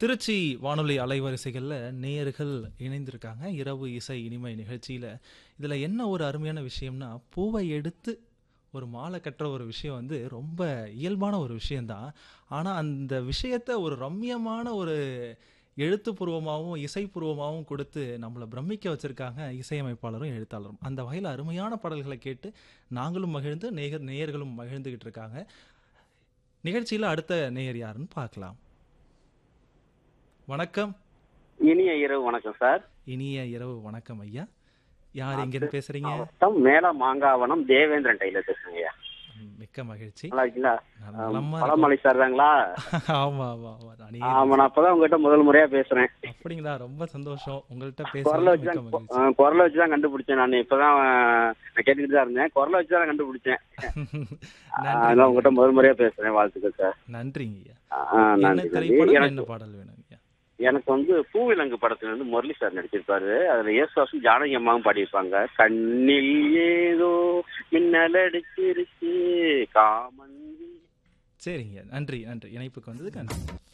திருச்சி வானொலி அலைவரிசைகளில் நேயர்கள் இணைந்திருக்காங்க இரவு இசை இனிமை நிகழ்ச்சியில் இதில் என்ன ஒரு அருமையான விஷயம்னா பூவை எடுத்து ஒரு மாலை கட்டுற ஒரு விஷயம் வந்து ரொம்ப இயல்பான ஒரு விஷயந்தான் ஆனால் அந்த விஷயத்தை ஒரு ரம்மியமான ஒரு எழுத்துப்பூர்வமாகவும் இசைப்பூர்வமாகவும் கொடுத்து நம்மளை பிரமிக்க வச்சுருக்காங்க இசையமைப்பாளரும் எழுத்தாளரும் அந்த வகையில் அருமையான பாடல்களை கேட்டு நாங்களும் மகிழ்ந்து நேயர் நேயர்களும் மகிழ்ந்துக்கிட்டு இருக்காங்க நிகழ்ச்சியில் அடுத்த நேயர் யாருன்னு பார்க்கலாம் வணக்கம் இனிய இரவு வணக்கம் சார் இனிய இரவு வணக்கம் ஐயா யார் எங்கேருந்து பேசுறீங்க மாவட்டம் மேல மாங்காவனம் தேவேந்திரன் டைலர் பேசுறேங்க ஐயா. ம், மிக்க மகிழ்ச்சி நல்லா இருக்கீங்களா நான் நலமா இருக்கேன். பழமலை சார் தாங்களா ஆமா ஆமா ஆமா நானே ஆமா நான் அப்பதான் உங்ககிட்ட முதல் முறையா பேசுறேன் அப்படிங்களா ரொம்ப சந்தோஷம் உங்கள்கிட்ட குரலை பேச வச்சுதான் மிக்க மகிழ்ச்சி ஆ, குரலை வச்சுதான் கண்டுபிடிச்சேன் நான் இப்பதான் ஆ, நான் கேட்டுக்கிட்டு தான் இருந்தேன் குரலை வச்சுதான் கண்டுபிடிச்சேன் ஆ, நன்றி அதான் உங்ககிட்ட முதல் முறையா பேசுறேன் வாழ்த்துக்கள் சார் நன்றிங்க ஐயா ஆ, என்ன நன்றி நன்றி திரைப்படம் எனக்கு என்ன பாடல் வேணும் ஐயா எனக்கு வந்து பூவிலங்கு படத்துல இருந்து முரளி சார் நடிச்சிருப்பாரு அதுல இயேசுவாசும் ஜானகி அம்மாவும் பாடியிருப்பாங்க கண்ணில் ஏதோ மின்னல் அடிச்சிருச்சு காமன் சரிங்க நன்றி நன்றி இணைப்புக்கு வந்ததுக்கு நன்றி